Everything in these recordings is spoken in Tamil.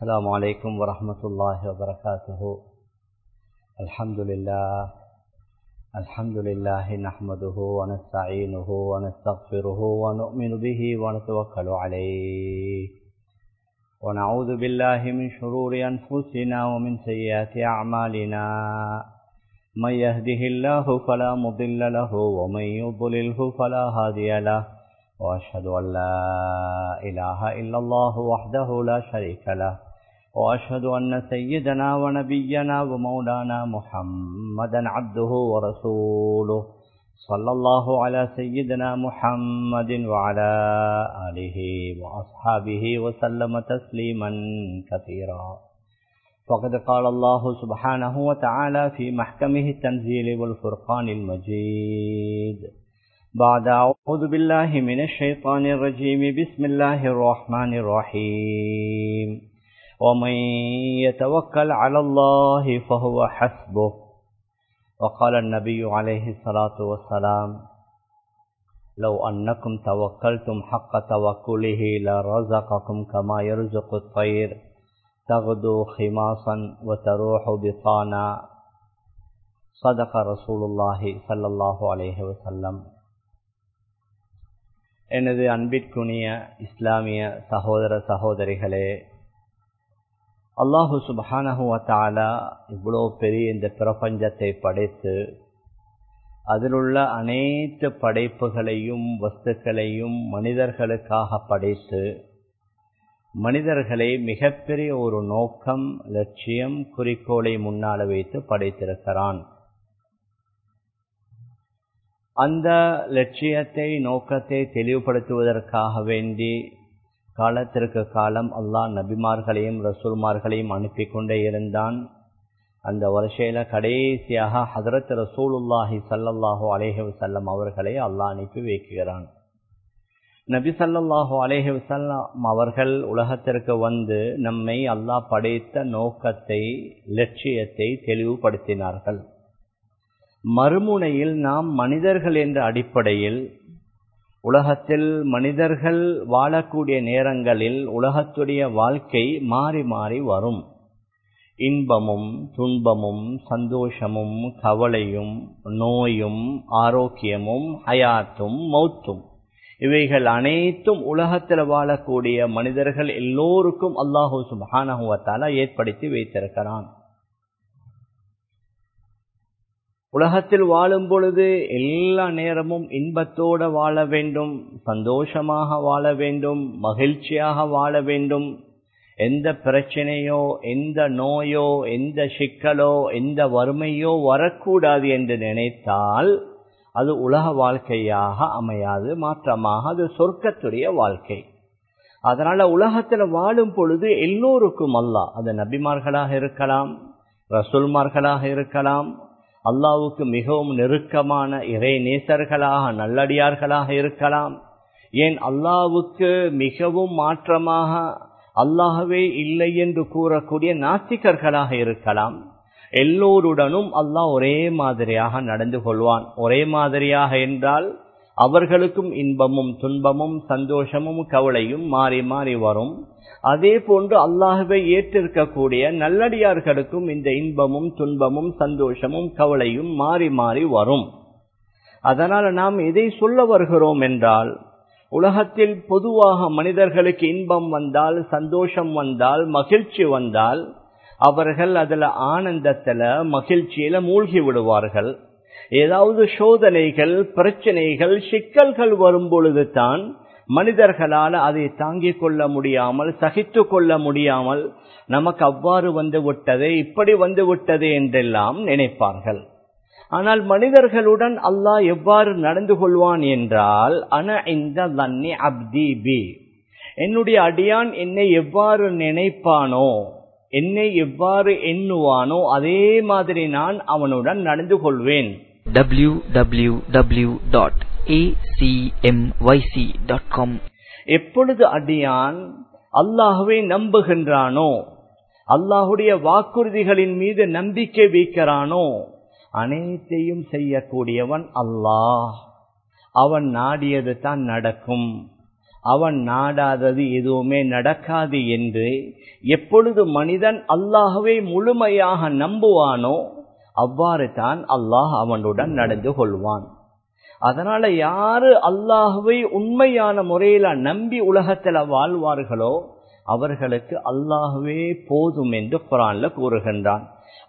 السلام عليكم ورحمة الله وبركاته الحمد لله الحمد لله نحمده ونستعينه ونستغفره ونؤمن به ونتوكل عليه ونعوذ بالله من شرور أنفسنا ومن سيئات أعمالنا من يهده الله فلا مضل له ومن يضلله فلا هادي له وأشهد أن لا إله إلا الله وحده لا شريك له وأشهد أن سيدنا ونبينا ومولانا محمدا عبده ورسوله صلى الله على سيدنا محمد وعلى آله وأصحابه وسلم تسليما كثيرا فقد قال الله سبحانه وتعالى في محكمه التنزيل والفرقان المجيد بعد أعوذ بالله من الشيطان الرجيم بسم الله الرحمن الرحيم ومن يتوكل على الله فهو حسبه وقال النبي عليه الصلاة والسلام لو أنكم توكلتم حق توكله لرزقكم كما يرزق الطير تغدو خماصا وتروح بطانا صدق رسول الله صلى الله عليه وسلم எனது அன்பிற்குனிய இஸ்லாமிய சகோதர சகோதரிகளே அல்லாஹு சுபஹானஹுவத்தாலா இவ்வளோ பெரிய இந்த பிரபஞ்சத்தை படைத்து அதிலுள்ள அனைத்து படைப்புகளையும் வஸ்துக்களையும் மனிதர்களுக்காக படைத்து மனிதர்களை மிகப்பெரிய ஒரு நோக்கம் லட்சியம் குறிக்கோளை முன்னால வைத்து படைத்திருக்கிறான் அந்த லட்சியத்தை நோக்கத்தை தெளிவுபடுத்துவதற்காக வேண்டி காலத்திற்கு காலம் அல்லாஹ் நபிமார்களையும் ரசூல்மார்களையும் அனுப்பி கொண்டே இருந்தான் அந்த வருஷையில கடைசியாக ஹதரத் ரசூலுல்லாஹி சல்லல்லாஹு அலேஹி வசல்லம் அவர்களை அல்லாஹ் அனுப்பி வைக்கிறான் நபி சல்லாஹூ அலேஹி வசல்லாம் அவர்கள் உலகத்திற்கு வந்து நம்மை அல்லாஹ் படைத்த நோக்கத்தை லட்சியத்தை தெளிவுபடுத்தினார்கள் மறுமுனையில் நாம் மனிதர்கள் என்ற அடிப்படையில் உலகத்தில் மனிதர்கள் வாழக்கூடிய நேரங்களில் உலகத்துடைய வாழ்க்கை மாறி மாறி வரும் இன்பமும் துன்பமும் சந்தோஷமும் கவலையும் நோயும் ஆரோக்கியமும் ஹயாத்தும் மௌத்தும் இவைகள் அனைத்தும் உலகத்தில் வாழக்கூடிய மனிதர்கள் எல்லோருக்கும் அல்லாஹூ சுபானகுவத்தால ஏற்படுத்தி வைத்திருக்கிறான் உலகத்தில் வாழும் பொழுது எல்லா நேரமும் இன்பத்தோடு வாழ வேண்டும் சந்தோஷமாக வாழ வேண்டும் மகிழ்ச்சியாக வாழ வேண்டும் எந்த பிரச்சனையோ எந்த நோயோ எந்த சிக்கலோ எந்த வறுமையோ வரக்கூடாது என்று நினைத்தால் அது உலக வாழ்க்கையாக அமையாது மாற்றமாக அது சொர்க்கத்துடைய வாழ்க்கை அதனால உலகத்தில் வாழும் பொழுது எல்லோருக்கும் அல்லா அது நபிமார்களாக இருக்கலாம் ரசூல்மார்களாக இருக்கலாம் அல்லாவுக்கு மிகவும் நெருக்கமான இறை நேசர்களாக நல்லடியார்களாக இருக்கலாம் ஏன் அல்லாவுக்கு மிகவும் மாற்றமாக அல்லாகவே இல்லை என்று கூறக்கூடிய நாத்திகர்களாக இருக்கலாம் எல்லோருடனும் அல்லாஹ் ஒரே மாதிரியாக நடந்து கொள்வான் ஒரே மாதிரியாக என்றால் அவர்களுக்கும் இன்பமும் துன்பமும் சந்தோஷமும் கவலையும் மாறி மாறி வரும் அதே போன்று அல்லாஹுவை ஏற்றிருக்கக்கூடிய நல்லடியார்களுக்கும் இந்த இன்பமும் துன்பமும் சந்தோஷமும் கவலையும் மாறி மாறி வரும் அதனால் நாம் எதை சொல்ல வருகிறோம் என்றால் உலகத்தில் பொதுவாக மனிதர்களுக்கு இன்பம் வந்தால் சந்தோஷம் வந்தால் மகிழ்ச்சி வந்தால் அவர்கள் அதுல ஆனந்தத்துல மகிழ்ச்சியில மூழ்கி விடுவார்கள் ஏதாவது சோதனைகள் பிரச்சனைகள் சிக்கல்கள் வரும் பொழுது தான் மனிதர்களால் அதை தாங்கிக் கொள்ள முடியாமல் சகித்து கொள்ள முடியாமல் நமக்கு அவ்வாறு வந்து விட்டதே இப்படி வந்து விட்டதே என்றெல்லாம் நினைப்பார்கள் ஆனால் மனிதர்களுடன் அல்லாஹ் எவ்வாறு நடந்து கொள்வான் என்றால் அன இந்த தன்னி அப்தி பி என்னுடைய அடியான் என்னை எவ்வாறு நினைப்பானோ என்னை எவ்வாறு எண்ணுவானோ அதே மாதிரி நான் அவனுடன் நடந்து கொள்வேன் www.acmyc.com எப்பொழுது அடியான் அல்லாஹுவை நம்புகின்றானோ அல்லாஹுடைய வாக்குறுதிகளின் மீது நம்பிக்கை வைக்கிறானோ அனைத்தையும் செய்யக்கூடியவன் அல்லாஹ் அவன் நாடியது தான் நடக்கும் அவன் நாடாதது எதுவுமே நடக்காது என்று எப்பொழுது மனிதன் அல்லாஹுவை முழுமையாக நம்புவானோ அவ்வாறு தான் அல்லாஹ் அவனுடன் நடந்து கொள்வான் அதனால யாரு அல்லாஹுவை உண்மையான முறையில நம்பி உலகத்துல வாழ்வார்களோ அவர்களுக்கு அல்லாஹுவே போதும் என்று குரான்ல கூறுகின்றான்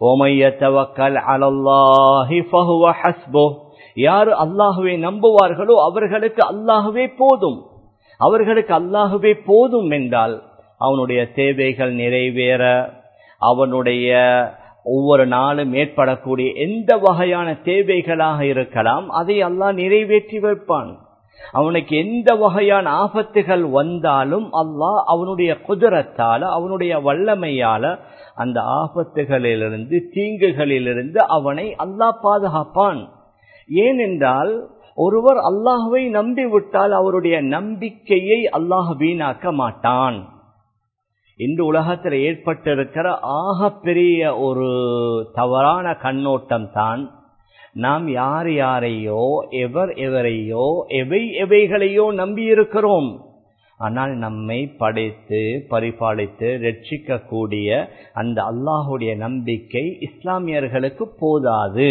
யாரு அல்லாஹுவை நம்புவார்களோ அவர்களுக்கு அல்லாஹுவே போதும் அவர்களுக்கு அல்லாஹுவே போதும் என்றால் அவனுடைய தேவைகள் நிறைவேற அவனுடைய ஒவ்வொரு நாளும் ஏற்படக்கூடிய எந்த வகையான தேவைகளாக இருக்கலாம் அதை அல்லாஹ் நிறைவேற்றி வைப்பான் அவனுக்கு எந்த வகையான ஆபத்துகள் வந்தாலும் அல்லாஹ் அவனுடைய குதிரத்தால அவனுடைய வல்லமையால அந்த ஆபத்துகளிலிருந்து தீங்குகளிலிருந்து அவனை அல்லாஹ் பாதுகாப்பான் ஏனென்றால் ஒருவர் அல்லாஹுவை நம்பிவிட்டால் அவருடைய நம்பிக்கையை அல்லாஹ் வீணாக்க மாட்டான் இன்று உலகத்தில் ஏற்பட்டிருக்கிற ஆக பெரிய ஒரு தவறான கண்ணோட்டம் தான் நாம் யார் யாரையோ எவர் எவரையோ எவை எவைகளையோ நம்பியிருக்கிறோம் ஆனால் நம்மை படைத்து பரிபாலித்து ரட்சிக்க கூடிய அந்த அல்லாஹுடைய நம்பிக்கை இஸ்லாமியர்களுக்கு போதாது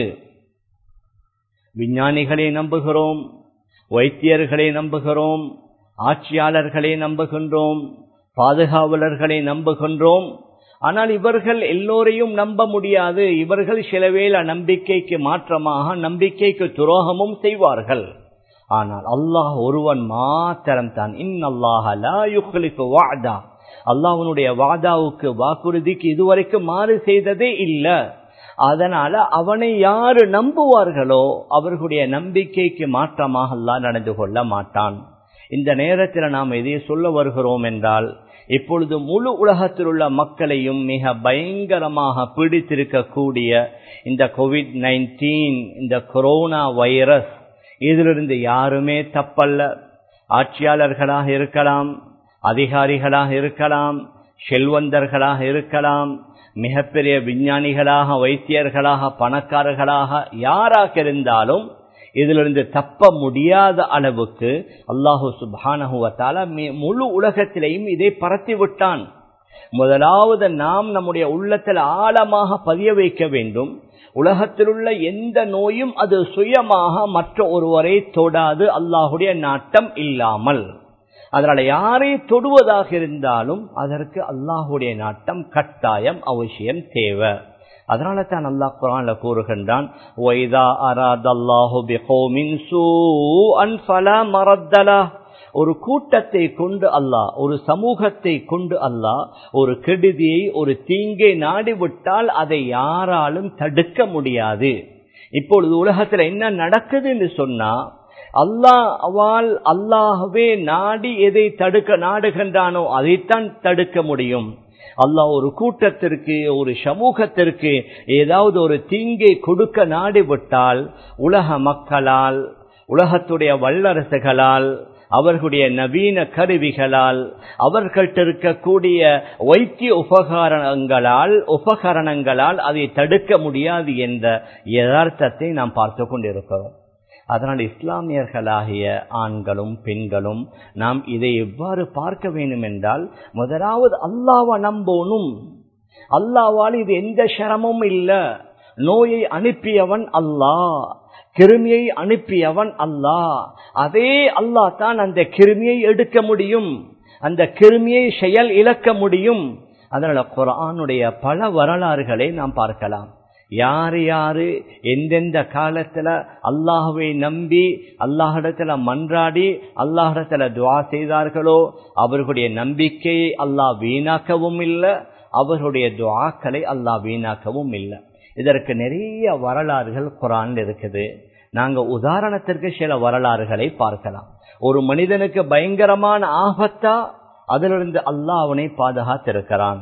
விஞ்ஞானிகளை நம்புகிறோம் வைத்தியர்களை நம்புகிறோம் ஆட்சியாளர்களை நம்புகின்றோம் பாதுகாவலர்களை நம்புகின்றோம் ஆனால் இவர்கள் எல்லோரையும் நம்ப முடியாது இவர்கள் சிலவேள நம்பிக்கைக்கு மாற்றமாக நம்பிக்கைக்கு துரோகமும் செய்வார்கள் ஆனால் அல்லாஹ் ஒருவன் மாத்திரம் தான் இன்னல்லாஹலிக்கு வாதா அல்லாஹனுடைய வாதாவுக்கு வாக்குறுதிக்கு இதுவரைக்கும் மாறு செய்ததே இல்லை அதனால அவனை யாரு நம்புவார்களோ அவர்களுடைய நம்பிக்கைக்கு மாற்றமாக அல்லாஹ் நடந்து கொள்ள மாட்டான் இந்த நேரத்தில் நாம் எதை சொல்ல வருகிறோம் என்றால் இப்பொழுது முழு உலகத்தில் உள்ள மக்களையும் மிக பயங்கரமாக பிடித்திருக்கக்கூடிய இந்த கோவிட் நைன்டீன் இந்த கொரோனா வைரஸ் இதிலிருந்து யாருமே தப்பல்ல ஆட்சியாளர்களாக இருக்கலாம் அதிகாரிகளாக இருக்கலாம் செல்வந்தர்களாக இருக்கலாம் மிகப்பெரிய விஞ்ஞானிகளாக வைத்தியர்களாக பணக்காரர்களாக யாராக இருந்தாலும் இதிலிருந்து தப்ப முடியாத அளவுக்கு அல்லாஹு சுபானகுவத்தால முழு உலகத்திலையும் இதை பரத்தி விட்டான் முதலாவது நாம் நம்முடைய உள்ளத்தில் ஆழமாக பதிய வைக்க வேண்டும் உலகத்தில் உள்ள எந்த நோயும் அது சுயமாக மற்ற ஒருவரை தொடாது அல்லாஹுடைய நாட்டம் இல்லாமல் அதனால யாரை தொடுவதாக இருந்தாலும் அதற்கு அல்லாஹுடைய நாட்டம் கட்டாயம் அவசியம் தேவை அதனால தான் அல்லாஹ் குரான்ல கூறுகின்றான் ஒரு கூட்டத்தை கொண்டு அல்லாஹ் ஒரு சமூகத்தை கொண்டு அல்லாஹ் ஒரு கெடுதியை ஒரு தீங்கை நாடிவிட்டால் அதை யாராலும் தடுக்க முடியாது இப்பொழுது உலகத்துல என்ன நடக்குது என்று சொன்னா அல்லாஹ் அவள் அல்லாஹவே நாடி எதை தடுக்க நாடுகின்றானோ அதைத்தான் தடுக்க முடியும் அல்லாஹ் ஒரு கூட்டத்திற்கு ஒரு சமூகத்திற்கு ஏதாவது ஒரு தீங்கை கொடுக்க நாடிவிட்டால் உலக மக்களால் உலகத்துடைய வல்லரசுகளால் அவர்களுடைய நவீன கருவிகளால் அவர்கள்ட்ட இருக்கக்கூடிய வைத்திய உபகரணங்களால் உபகரணங்களால் அதை தடுக்க முடியாது என்ற யதார்த்தத்தை நாம் பார்த்து கொண்டிருக்கிறோம் அதனால் இஸ்லாமியர்களாகிய ஆண்களும் பெண்களும் நாம் இதை எவ்வாறு பார்க்க வேண்டும் என்றால் முதலாவது அல்லாவை நம்போனும் அல்லாவால் இது எந்த சிரமமும் இல்லை நோயை அனுப்பியவன் அல்லாஹ் கிருமியை அனுப்பியவன் அல்லாஹ் அதே அல்லாஹ் தான் அந்த கிருமியை எடுக்க முடியும் அந்த கிருமியை செயல் இழக்க முடியும் அதனால குரானுடைய பல வரலாறுகளை நாம் பார்க்கலாம் யாரு யாரு எந்தெந்த காலத்துல அல்லாஹுவை நம்பி அல்லாஹிடத்துல மன்றாடி அல்லாஹிடத்துல துவா செய்தார்களோ அவர்களுடைய நம்பிக்கையை அல்லாஹ் வீணாக்கவும் இல்லை அவர்களுடைய துவாக்களை அல்லாஹ் வீணாக்கவும் இல்லை இதற்கு நிறைய வரலாறுகள் குரான் இருக்குது நாங்க உதாரணத்திற்கு சில வரலாறுகளை பார்க்கலாம் ஒரு மனிதனுக்கு பயங்கரமான ஆபத்தா அதிலிருந்து அல்லாஹ் அவனை பாதுகாத்திருக்கிறான்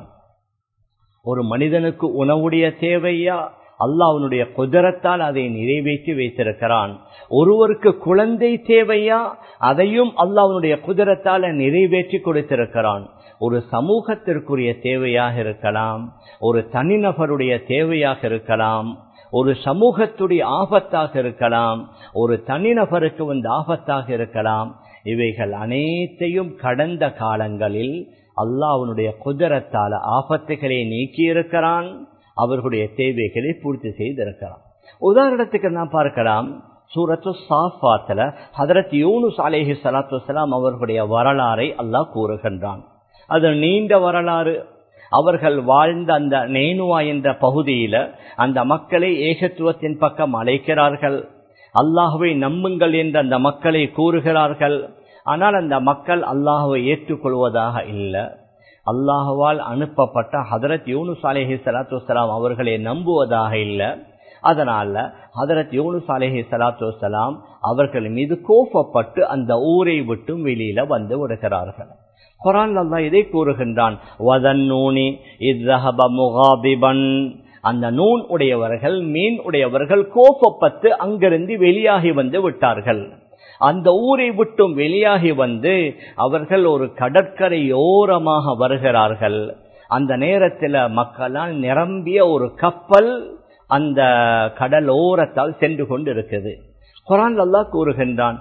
ஒரு மனிதனுக்கு உணவுடைய தேவையா அல்லாஹ் அவனுடைய குதிரத்தால் அதை நிறைவேற்றி வைத்திருக்கிறான் ஒருவருக்கு குழந்தை தேவையா அதையும் அல்லாஹ் அவனுடைய குதிரத்தால் நிறைவேற்றி கொடுத்திருக்கிறான் ஒரு சமூகத்திற்குரிய தேவையாக இருக்கலாம் ஒரு தனிநபருடைய தேவையாக இருக்கலாம் ஒரு சமூகத்துடைய ஆபத்தாக இருக்கலாம் ஒரு தனிநபருக்கு வந்து ஆபத்தாக இருக்கலாம் இவைகள் அனைத்தையும் கடந்த காலங்களில் அல்லாஹ்வுடைய குதிரத்தால ஆபத்துகளை நீக்கியிருக்கிறான் அவர்களுடைய தேவைகளை பூர்த்தி செய்திருக்கிறான் உதாரணத்துக்கு நாம் பார்க்கலாம் சூரத்து சாஃபாத்துல ஹதரத் யூனுஸ் அலேஹி சலாத்து வலாம் அவர்களுடைய வரலாறை அல்லாஹ் கூறுகின்றான் அது நீண்ட வரலாறு அவர்கள் வாழ்ந்த அந்த நேனுவா என்ற பகுதியில அந்த மக்களை ஏகத்துவத்தின் பக்கம் அழைக்கிறார்கள் அல்லாஹுவை நம்புங்கள் என்று அந்த மக்களை கூறுகிறார்கள் ஆனால் அந்த மக்கள் அல்லாஹுவை ஏற்றுக்கொள்வதாக இல்லை அல்லாஹுவால் அனுப்பப்பட்ட ஹதரத் யூனுஸ் அலேஹி சலாத்து வலாம் அவர்களை நம்புவதாக இல்லை அதனால ஹதரத் யூனுஸ் அலேஹி சலாத்து வலாம் அவர்கள் மீது கோபப்பட்டு அந்த ஊரை விட்டும் வெளியில வந்து விடுகிறார்கள் குரான் அல்லா இதை கூறுகின்றான் வதன்னூனி இத்தஹப முகாபிபன் அந்த நூன் உடையவர்கள் மீன் உடையவர்கள் கோபப்பட்டு அங்கிருந்து வெளியாகி வந்து விட்டார்கள் அந்த ஊரை விட்டும் வெளியாகி வந்து அவர்கள் ஒரு கடற்கரையோரமாக வருகிறார்கள் அந்த நேரத்தில் மக்களால் நிரம்பிய ஒரு கப்பல் அந்த கடலோரத்தால் சென்று கொண்டு இருக்குது குரான் அல்லாஹ் கூறுகின்றான்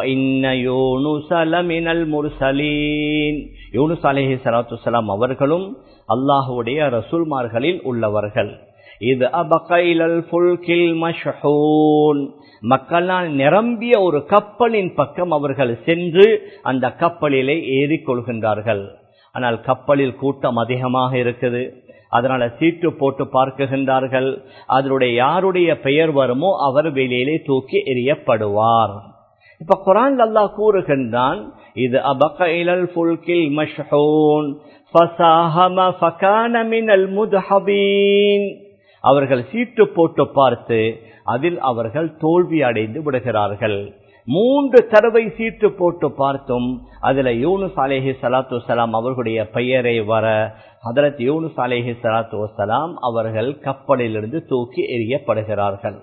யூனுஸ் அலேஹி சலாத்து சலாம் அவர்களும் அல்லாஹுடைய ரசூல்மார்களில் உள்ளவர்கள் இது அபகைலல் புல்கில் மஷஹூன் மக்களால் நிரம்பிய ஒரு கப்பலின் பக்கம் அவர்கள் சென்று அந்த கப்பலிலே ஏறிக்கொள்கின்றார்கள் ஆனால் கப்பலில் கூட்டம் அதிகமாக இருக்குது அதனால சீட்டு போட்டு பார்க்குகின்றார்கள் அதனுடைய யாருடைய பெயர் வருமோ அவர் வெளியிலே தூக்கி எறியப்படுவார் இப்ப குரான் அல்லாஹ் கூறுகின்றான் இது அபகைலல் புல்கில் மஷ்ஹூன் ஃபசாஹம ஃபகான மினல் முத்ஹபீன் அவர்கள் சீட்டு போட்டு பார்த்து அதில் அவர்கள் தோல்வி அடைந்து விடுகிறார்கள் மூன்று தடவை சீட்டு போட்டு பார்த்தும் அதுல யூனுஸ் அலேஹி சலாத்து வலாம் அவர்களுடைய பெயரை வர ஹதரத் யூனுஸ் அலேஹி சலாத்து வலாம் அவர்கள் கப்பலிலிருந்து தூக்கி எறியப்படுகிறார்கள்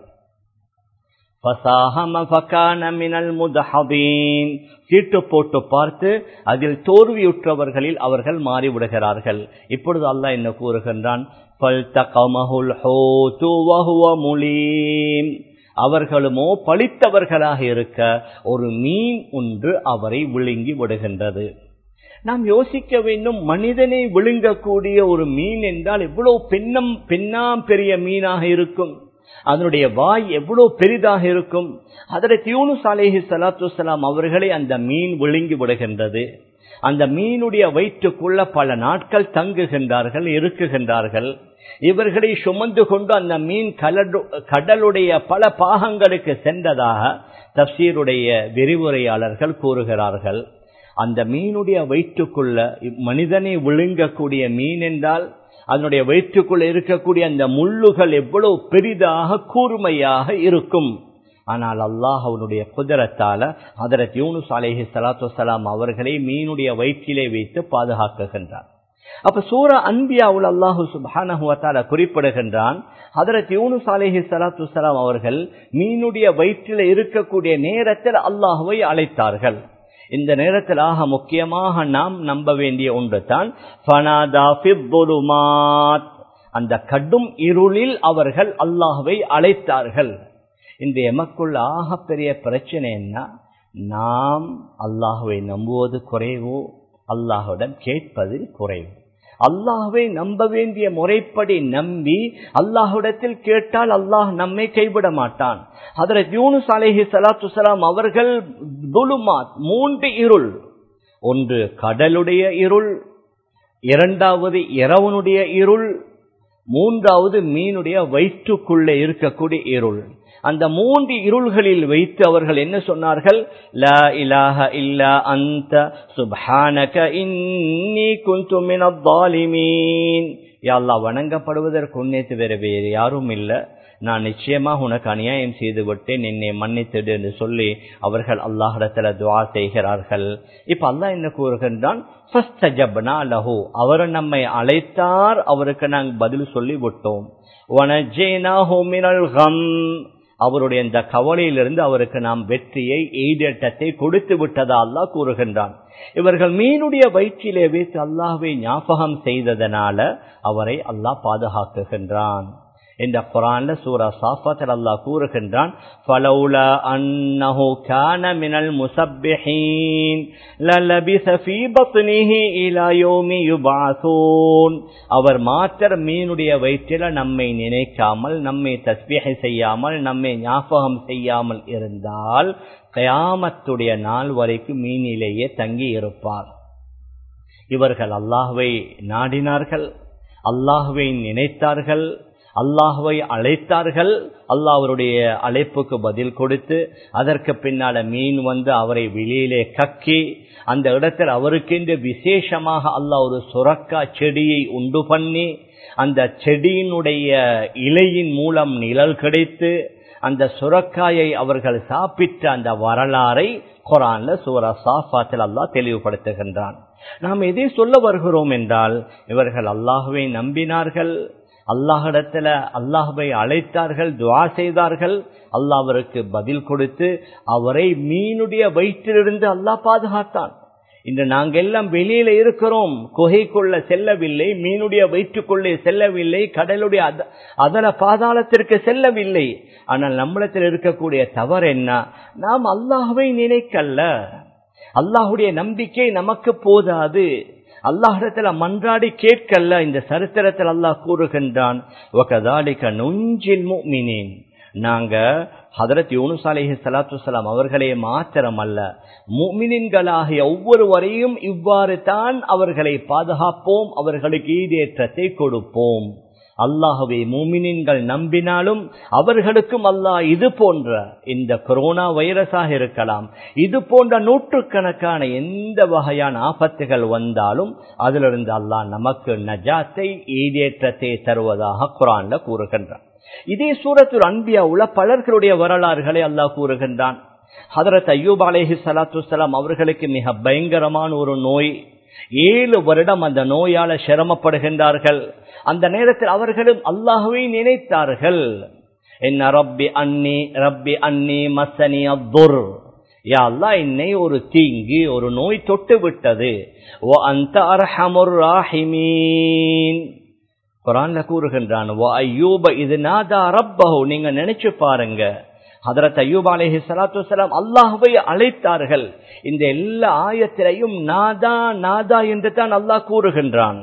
சீட்டு போட்டு பார்த்து அதில் தோல்வியுற்றவர்களில் அவர்கள் மாறிவிடுகிறார்கள் இப்பொழுது அல்லாஹ் என்ன கூறுகின்றான் அவர்களுமோ பழித்தவர்களாக இருக்க ஒரு மீன் ஒன்று அவரை விழுங்கி விடுகின்றது நாம் யோசிக்க வேண்டும் மனிதனை விழுங்கக்கூடிய ஒரு மீன் என்றால் எவ்வளவு பெண்ணம் பெண்ணாம் பெரிய மீனாக இருக்கும் அதனுடைய வாய் எவ்வளவு பெரிதாக இருக்கும் அதற்கு யூனுஸ் அலேஹி சலாத்து வலாம் அவர்களை அந்த மீன் விழுங்கி விடுகின்றது அந்த மீனுடைய வயிற்றுக்குள்ள பல நாட்கள் தங்குகின்றார்கள் இருக்குகின்றார்கள் இவர்களை சுமந்து கொண்டு அந்த மீன் கடலுடைய பல பாகங்களுக்கு சென்றதாக தப்சீருடைய விரிவுரையாளர்கள் கூறுகிறார்கள் அந்த மீனுடைய வயிற்றுக்குள்ள மனிதனை விழுங்கக்கூடிய மீன் என்றால் அதனுடைய வயிற்றுக்குள்ள இருக்கக்கூடிய அந்த முள்ளுகள் எவ்வளவு பெரிதாக கூர்மையாக இருக்கும் ஆனால் அல்லாஹ் அவனுடைய குதிரத்தால அதரத் யூனுஸ் அலேஹி சலாத்து வலாம் அவர்களை மீனுடைய வயிற்றிலே வைத்து பாதுகாக்குகின்றார் அப்ப சூர அன்பியாவுல் அல்லாஹு சுபானஹுவத்தால குறிப்பிடுகின்றான் அதரத் யூனுஸ் அலேஹி சலாத்து வலாம் அவர்கள் மீனுடைய வயிற்றில் இருக்கக்கூடிய நேரத்தில் அல்லாஹுவை அழைத்தார்கள் இந்த நேரத்தில் ஆக முக்கியமாக நாம் நம்ப வேண்டிய ஒன்று தான் அந்த கடும் இருளில் அவர்கள் அல்லாஹுவை அழைத்தார்கள் இந்த எமக்குள்ள ஆக பெரிய பிரச்சனை என்ன நாம் அல்லாஹுவை நம்புவது குறைவோ அல்லாஹுடன் கேட்பது குறைவு அல்லாஹுவை நம்ப வேண்டிய முறைப்படி நம்பி அல்லாஹுடத்தில் கேட்டால் அல்லாஹ் நம்மை கைவிட மாட்டான் அதில் யூனுஸ் அலேஹி சலாத்து சலாம் அவர்கள் துலுமாத் மூன்று இருள் ஒன்று கடலுடைய இருள் இரண்டாவது இரவனுடைய இருள் மூன்றாவது மீனுடைய வயிற்றுக்குள்ளே இருக்கக்கூடிய இருள் அந்த மூன்று இருள்களில் வைத்து அவர்கள் என்ன சொன்னார்கள் லா இலாஹ இல்லா அந்த சுப்ஹானக இன்னி குந்து மினல் ஸாலிமீன் யா அல்லாஹ் வணங்கப்படுவதற்கு உன்னைத்து வேறு வேறு யாரும் இல்லை நான் நிச்சயமாக உனக்கு அநியாயம் செய்து விட்டேன் என்னை மன்னித்திடு என்று சொல்லி அவர்கள் அல்லாஹிடத்துல துவா செய்கிறார்கள் இப்ப அல்லாஹ் என்ன கூறுகின்றான் லஹு அவர் நம்மை அழைத்தார் அவருக்கு நாங்கள் பதில் சொல்லி விட்டோம் அவருடைய இந்த கவலையிலிருந்து அவருக்கு நாம் வெற்றியை எய்தேட்டத்தை கொடுத்து விட்டதா அல்லாஹ் கூறுகின்றான் இவர்கள் மீனுடைய வயிற்றிலே வைத்து அல்லாஹ்வை ஞாபகம் செய்ததனால அவரை அல்லாஹ் பாதுகாக்குகின்றான் இந்த குரான்ல சூரா சாஃபத்தில் அல்லாஹ் கூறுகின்றான் فَلَوْلَا أَنَّهُ كَانَ مِنَ الْمُسَبِّحِينَ لَلَبِثَ فِي بَطْنِهِ إِلَى يَوْمِ يُبْعَثُونَ அவர் மாத்திர மீனுடைய வயிற்றில நம்மை நினைக்காமல் நம்மை தஸ்பீஹ் செய்யாமல் நம்மை ஞாபகம் செய்யாமல் இருந்தால் கயாமத்துடைய நாள் வரைக்கும் மீனிலேயே தங்கி இருப்பார் இவர்கள் அல்லாஹுவை நாடினார்கள் அல்லாஹுவை நினைத்தார்கள் அல்லாஹுவை அழைத்தார்கள் அல்லாஹ் அவருடைய அழைப்புக்கு பதில் கொடுத்து அதற்கு பின்னால மீன் வந்து அவரை வெளியிலே கக்கி அந்த இடத்தில் அவருக்கென்று விசேஷமாக அல்லாஹ் ஒரு சுரக்கா செடியை உண்டு பண்ணி அந்த செடியினுடைய இலையின் மூலம் நிழல் கிடைத்து அந்த சுரக்காயை அவர்கள் சாப்பிட்ட அந்த வரலாறை குரான்ல சூரா சாஃபாத்தில் அல்லாஹ் தெளிவுபடுத்துகின்றான் நாம் எதை சொல்ல வருகிறோம் என்றால் இவர்கள் அல்லாஹுவை நம்பினார்கள் அல்லாஹிடத்துல அல்லாஹுவை அழைத்தார்கள் துவா செய்தார்கள் அல்லாஹ் அவருக்கு பதில் கொடுத்து அவரை மீனுடைய வயிற்றிலிருந்து அல்லாஹ் பாதுகாத்தான் இன்று நாங்கள் எல்லாம் வெளியில இருக்கிறோம் குகைக்குள்ள செல்லவில்லை மீனுடைய வயிற்றுக்குள்ளே செல்லவில்லை கடலுடைய அதல பாதாளத்திற்கு செல்லவில்லை ஆனால் நம்மளத்தில் இருக்கக்கூடிய தவறு என்ன நாம் அல்லாஹுவை நினைக்கல்ல அல்லாஹுடைய நம்பிக்கை நமக்கு போதாது அல்லாஹிடத்துல மன்றாடி கேட்கல்ல இந்த சரித்திரத்தில் அல்லாஹ் கூறுகின்றான் நாங்க ஹதரத் யூனுஸ் அலேஹி சலாத்து சலாம் அவர்களே மாத்திரம் அல்ல முமினின்களாகிய ஒவ்வொருவரையும் இவ்வாறு தான் அவர்களை பாதுகாப்போம் அவர்களுக்கு ஈடேற்றத்தை கொடுப்போம் அல்லாஹுவே மூமினின்கள் நம்பினாலும் அவர்களுக்கும் அல்லாஹ் இது போன்ற இந்த கொரோனா வைரஸாக இருக்கலாம் இது போன்ற நூற்றுக்கணக்கான எந்த வகையான ஆபத்துகள் வந்தாலும் அதிலிருந்து அல்லாஹ் நமக்கு நஜாத்தை ஈடேற்றத்தை தருவதாக குரான்ல கூறுகின்றான் இதே சூரத்துர் அன்பியா உள்ள பலர்களுடைய வரலாறுகளை அல்லாஹ் கூறுகின்றான் ஹதரத் அய்யூப் அலேஹி சலாத்து சலாம் அவர்களுக்கு மிக பயங்கரமான ஒரு நோய் ஏழு வருடம் அந்த நோயால சிரமப்படுகின்றார்கள் அந்த நேரத்தில் அவர்களும் அல்லாஹுவை நினைத்தார்கள் என்ன ரப்பி அன்னி ரப்பி அன்னி மசனி அப்துர் யா அல்லா என்னை ஒரு தீங்கு ஒரு நோய் தொட்டு விட்டது ஓ அந்த அர்ஹமுர் ராஹிமீன் குரான்ல கூறுகின்றான் ஓ ஐயூப இது நாதா ரப்பஹு நீங்க நினைச்சு பாருங்க ஹதரத் அய்யூப் அலேஹி சலாத்து வலாம் அல்லாஹுவை அழைத்தார்கள் இந்த எல்லா ஆயத்திலையும் நாதா நாதா என்று தான் அல்லாஹ் கூறுகின்றான்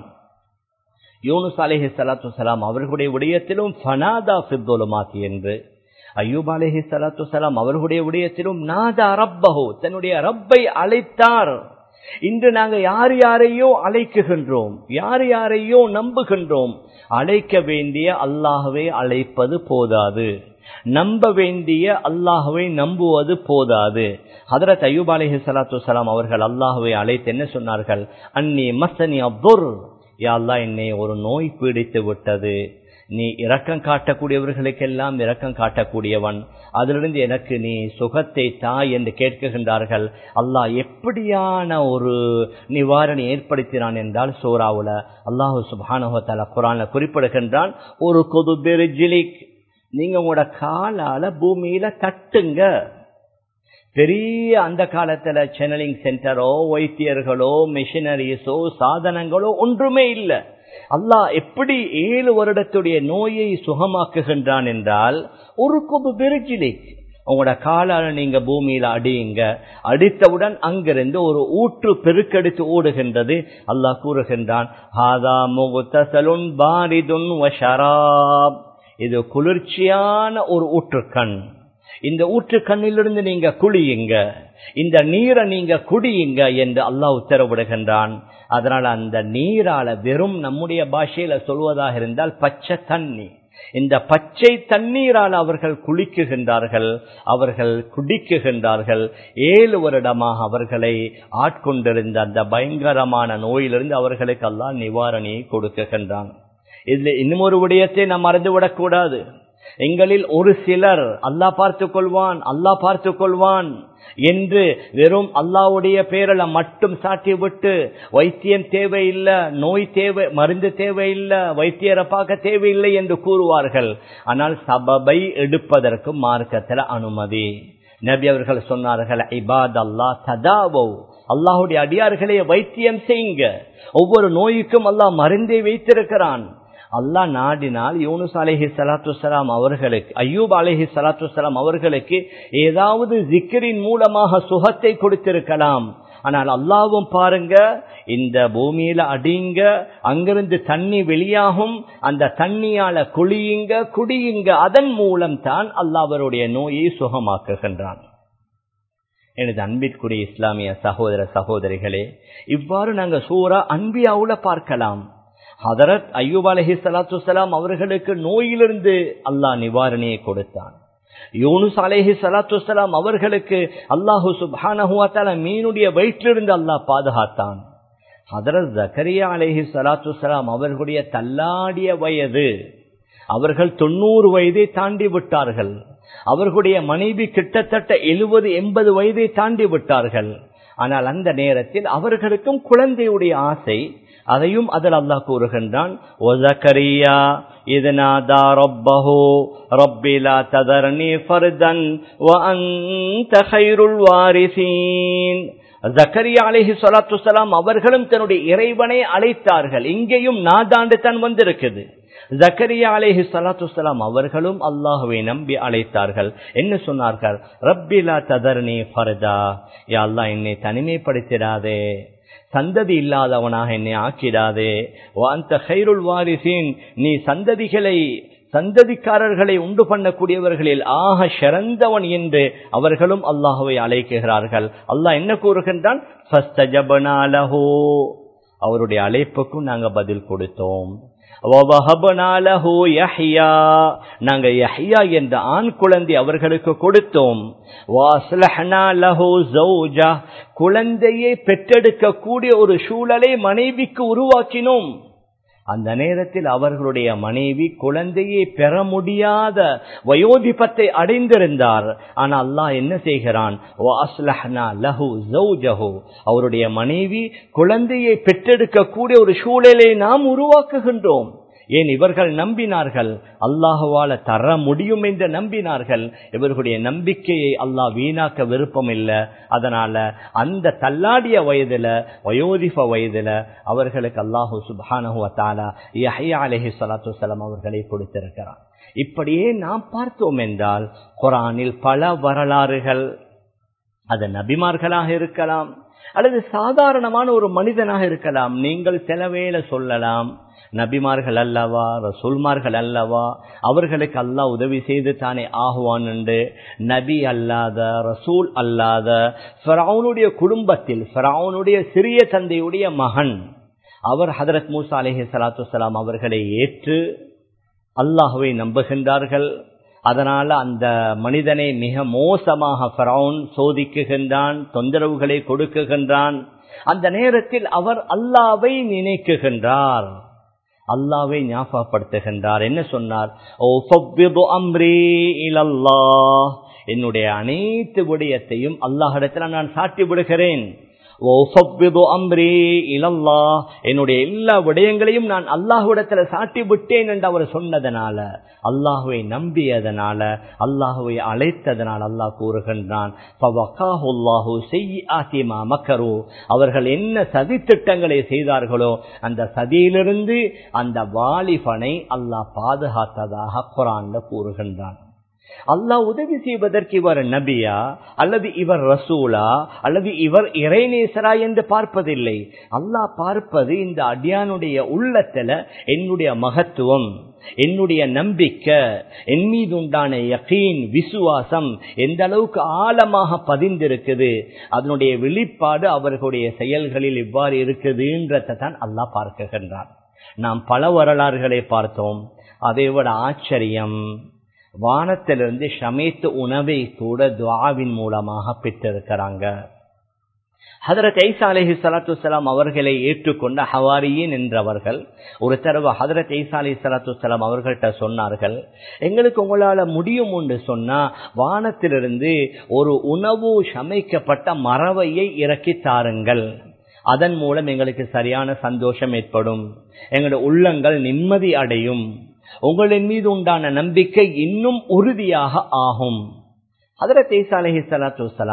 யூனுஸ் அலேஹி சலாத்து சலாம் அவர்களுடைய விடயத்திலும் ஃபனாதா ஃபித்துலுமாத்தி என்று அய்யூப் அலேஹி சலாத்து சலாம் அவர்களுடைய விடயத்திலும் நாதா ரப்பஹோ தன்னுடைய ரப்பை அழைத்தார் இன்று நாங்க யார் யாரையோ அழைக்குகின்றோம் யார் யாரையோ நம்புகின்றோம் அழைக்க வேண்டிய அல்லாஹுவை அழைப்பது போதாது நம்ப வேண்டிய அல்லாஹுவை நம்புவது போதாது ஹதரத் அய்யூப் அலேஹி சலாத்து சலாம் அவர்கள் அல்லாஹுவை அழைத்து என்ன சொன்னார்கள் அன்னி மசனி அப்துர் யாழ்லா என்னை ஒரு நோய் பீடித்து விட்டது நீ இரக்கம் காட்டக்கூடியவர்களுக்கெல்லாம் இரக்கம் காட்டக்கூடியவன் அதிலிருந்து எனக்கு நீ சுகத்தை தா என்று கேட்குகின்றார்கள் அல்லாஹ் எப்படியான ஒரு நிவாரணை ஏற்படுத்தினான் என்றால் சோராவுல அல்லாஹு சுபானுவத்தால குரான்ல குறிப்பிடுகின்றான் ஒரு கொது பெருஜிலிக் நீங்க உங்களோட காலால பூமியில தட்டுங்க பெரிய அந்த காலத்துல சேனலிங் சென்டரோ வைத்தியர்களோ மிஷினரிஸோ சாதனங்களோ ஒன்றுமே இல்லை அல்லாஹ் எப்படி ஏழு வருடத்துடைய நோயை சுகமாக்குகின்றான் என்றால் ஒரு கொபு பெருஜிலிக் உங்களோட காலால நீங்க பூமியில அடியுங்க அடித்தவுடன் அங்கிருந்து ஒரு ஊற்று பெருக்கெடுத்து ஓடுகின்றது அல்லாஹ் கூறுகின்றான் ஹாதா முகுத்தசலுன் பாரிதுன் வஷராப் இது குளிர்ச்சியான ஒரு ஊற்றுக்கண் இந்த ஊற்று கண்ணிலிருந்து நீங்க குளியுங்க இந்த நீரை நீங்க குடியுங்க என்று அல்லாஹ் உத்தரவிடுகின்றான் அதனால அந்த நீரால வெறும் நம்முடைய பாஷையில சொல்வதாக இருந்தால் பச்சை தண்ணி இந்த பச்சை தண்ணீரால் அவர்கள் குளிக்குகின்றார்கள் அவர்கள் குடிக்குகின்றார்கள் ஏழு வருடமாக அவர்களை ஆட்கொண்டிருந்த அந்த பயங்கரமான நோயிலிருந்து அவர்களுக்கு எல்லாம் நிவாரணியை கொடுக்குகின்றான் இதுல இன்னும் ஒரு விடயத்தை நாம் மறந்துவிடக் கூடாது எங்களில் ஒரு சிலர் அல்லாஹ் பார்த்து கொள்வான் அல்லாஹ் பார்த்து கொள்வான் என்று வெறும் அல்லாவுடைய பேரில் மட்டும் சாட்டி விட்டு வைத்தியம் தேவையில்லை நோய் தேவை மருந்து தேவையில்லை வைத்தியரை பார்க்க தேவையில்லை என்று கூறுவார்கள் ஆனால் சபபை எடுப்பதற்கு மார்க்கத்தில் அனுமதி நபி அவர்கள் சொன்னார்கள் இபாத் அல்லாஹ் சதாவோ அல்லாஹுடைய அடியார்களே வைத்தியம் செய்யுங்க ஒவ்வொரு நோய்க்கும் அல்லாஹ் மருந்தை வைத்திருக்கிறான் அல்லாஹ் நாடினால் யூனுஸ் அலேஹி சலாத்து சலாம் அவர்களுக்கு ஐயூப் அலேஹி சலாத்து சலாம் அவர்களுக்கு ஏதாவது ஜிக்கரின் மூலமாக சுகத்தை கொடுத்திருக்கலாம் ஆனால் அல்லாவும் பாருங்க இந்த பூமியில அடிங்க அங்கிருந்து தண்ணி வெளியாகும் அந்த தண்ணியால குளியுங்க குடியுங்க அதன் மூலம் தான் அல்லாஹ் அவருடைய நோயை சுகமாக்குகின்றான் எனது அன்பிற்குரிய இஸ்லாமிய சகோதர சகோதரிகளே இவ்வாறு நாங்க சூரா அன்பியாவுல பார்க்கலாம் ஹதரத் ஐயூப் அலஹி சலாத்து சலாம் அவர்களுக்கு நோயிலிருந்து அல்லாஹ் நிவாரணியை கொடுத்தான் யூனுஸ் அலேஹி சலாத்து சலாம் அவர்களுக்கு அல்லாஹு சுபானஹுவாத்தால மீனுடைய வயிற்றிலிருந்து அல்லாஹ் பாதுகாத்தான் ஹதரத் ஜக்கரியா அலேஹி சலாத்து சலாம் அவர்களுடைய தள்ளாடிய வயது அவர்கள் தொண்ணூறு வயதை தாண்டி விட்டார்கள் அவர்களுடைய மனைவி கிட்டத்தட்ட எழுபது எண்பது வயதை தாண்டி விட்டார்கள் ஆனால் அந்த நேரத்தில் அவர்களுக்கும் குழந்தையுடைய ஆசை அதையும் அதில் அல்லாஹ் கூறுகின்றான் இதனாதா ரப்பஹு ரப்பிலா ததர்னி ஃபர்தன் வஅன்த கைருல் வாரிசீன் ஜக்கரியா அலைஹி ஸலாத்து வஸலாம் அவர்களும் தன்னுடைய இறைவனை அழைத்தார்கள் இங்கேயும் நாதாண்டு தான் வந்திருக்குது ஜக்கரியா அலேஹி சலாத்து சலாம் அவர்களும் அல்லாஹுவை நம்பி அழைத்தார்கள் என்ன சொன்னார்கள் ரப்பிலா ததர்னி ஃபர்தா யா அல்லா என்னை தனிமைப்படுத்திடாதே சந்ததி இல்லாதவனாக என்னை ஆக்கிடாதே அந்த ஹைருல் வாரிசின் நீ சந்ததிகளை சந்ததிக்காரர்களை உண்டு பண்ணக்கூடியவர்களில் ஆக சிறந்தவன் என்று அவர்களும் அல்லாஹுவை அழைக்குகிறார்கள் அல்லாஹ் என்ன கூறுகின்றான் அவருடைய அழைப்புக்கும் நாங்க பதில் கொடுத்தோம் நாங்க யஹ்யா என்ற ஆண் குழந்தை அவர்களுக்கு கொடுத்தோம் குழந்தையை பெற்றெடுக்க கூடிய ஒரு சூழலை மனைவிக்கு உருவாக்கினோம் அந்த நேரத்தில் அவர்களுடைய மனைவி குழந்தையை பெற முடியாத வயோதிபத்தை அடைந்திருந்தார் ஆனா அல்லாஹ் என்ன செய்கிறான் அவருடைய மனைவி குழந்தையை பெற்றெடுக்க கூடிய ஒரு சூழலை நாம் உருவாக்குகின்றோம் ஏன் இவர்கள் நம்பினார்கள் அல்லாஹுவால தர முடியும் என்று நம்பினார்கள் இவர்களுடைய நம்பிக்கையை அல்லாஹ் வீணாக்க விருப்பம் இல்லை அதனால அந்த தள்ளாடிய வயதுல வயோதிப வயதுல அவர்களுக்கு அல்லாஹு சுபானஹுவத்தாலா யஹ்யா அலஹி சலாத்து வலாம் அவர்களை கொடுத்திருக்கிறார் இப்படியே நாம் பார்த்தோம் என்றால் குரானில் பல வரலாறுகள் அது நபிமார்களாக இருக்கலாம் அல்லது சாதாரணமான ஒரு மனிதனாக இருக்கலாம் நீங்கள் சிலவேளை சொல்லலாம் நபிமார்கள் அல்லவா ரசூல்மார்கள் அல்லவா அவர்களுக்கு அல்லாஹ் உதவி செய்து தானே ஆகுவான் என்று நபி அல்லாத ரசூல் அல்லாத ஃபரவுனுடைய குடும்பத்தில் ஃபரவுனுடைய சிறிய தந்தையுடைய மகன் அவர் ஹதரத் மூசா அலேஹி சலாத்து வலாம் அவர்களை ஏற்று அல்லாஹுவை நம்புகின்றார்கள் அதனால அந்த மனிதனை மிக மோசமாக ஃபரவுன் சோதிக்குகின்றான் தொந்தரவுகளை கொடுக்குகின்றான் அந்த நேரத்தில் அவர் அல்லாவை நினைக்குகின்றார் அல்லாவை ஞாபகப்படுத்துகின்றார் என்ன சொன்னார் என்னுடைய அனைத்து விடயத்தையும் அல்லாஹிடத்தில் நான் சாட்டி விடுகிறேன் என்னுடைய எல்லா விடயங்களையும் நான் அல்லாஹுடத்துல சாட்டி விட்டேன் என்று அவர் சொன்னதனால அல்லாஹுவை நம்பியதனால அல்லாஹுவை அழைத்ததனால் அல்லாஹ் கூறுகின்றான் அவர்கள் என்ன சதி திட்டங்களை செய்தார்களோ அந்த சதியிலிருந்து அந்த வாலிபனை அல்லாஹ் பாதுகாத்ததாக குரான்ல கூறுகின்றான் அல்லாஹ் உதவி செய்வதற்கு இவர் நபியா அல்லது இவர் ரசூலா அல்லது இவர் இறைநேசரா என்று பார்ப்பதில்லை அல்லாஹ் பார்ப்பது இந்த அடியானுடைய உள்ளத்துல என்னுடைய மகத்துவம் என்னுடைய நம்பிக்கை என் மீது உண்டான யகீன் விசுவாசம் எந்த அளவுக்கு ஆழமாக பதிந்திருக்குது அதனுடைய வெளிப்பாடு அவர்களுடைய செயல்களில் இவ்வாறு இருக்குதுன்றதை தான் அல்லாஹ் பார்க்குகின்றார் நாம் பல வரலாறுகளை பார்த்தோம் அதை விட ஆச்சரியம் வானத்திலிருந்து சமைத்து உணவை கூட துவாவின் மூலமாக பெற்றிருக்கிறாங்க ஹதரத் ஐசா அலஹி சலாத்து சலாம் அவர்களை ஏற்றுக்கொண்ட ஹவாரியின் என்றவர்கள் ஒரு தடவை ஹதரத் ஐசா அலி சலாத்து சலாம் அவர்கள்ட்ட சொன்னார்கள் எங்களுக்கு உங்களால முடியும் என்று சொன்னா வானத்திலிருந்து ஒரு உணவு சமைக்கப்பட்ட மறவையை இறக்கி தாருங்கள் அதன் மூலம் எங்களுக்கு சரியான சந்தோஷம் ஏற்படும் எங்களுடைய உள்ளங்கள் நிம்மதி அடையும் உங்களின் மீது உண்டான நம்பிக்கை இன்னும் உறுதியாக ஆகும் ஹதரத் ஈசா அலஹி சலாத்து வலாம்